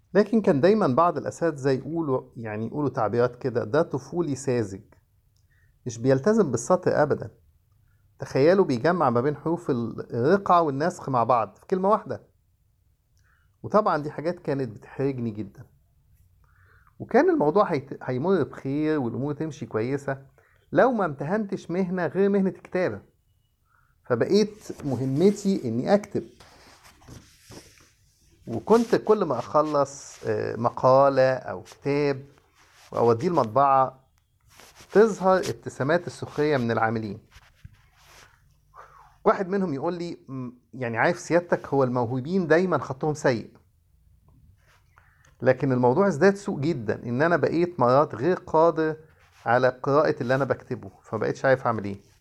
لكن كان دايما بعض الأساتذة يقولوا يعني يقولوا تعبيرات كده ده طفولي ساذج مش بيلتزم بالسطر أبدا تخيلوا بيجمع ما بين حروف الرقعة والنسخ مع بعض في كلمة واحدة وطبعا دي حاجات كانت بتحرجني جدا وكان الموضوع هيت- هيمر بخير والأمور تمشي كويسة لو ما امتهنتش مهنة غير مهنة الكتابة فبقيت مهمتي إني أكتب وكنت كل ما أخلص آه، مقالة أو كتاب وأوديه المطبعة تظهر ابتسامات السخرية من العاملين واحد منهم يقول لي "م، يعني عارف سيادتك هو الموهوبين دايما خطهم سيء لكن الموضوع ازداد سوء جدا ان انا بقيت مرات غير قادر على قراءة اللي انا بكتبه فبقيتش عارف اعمل ايه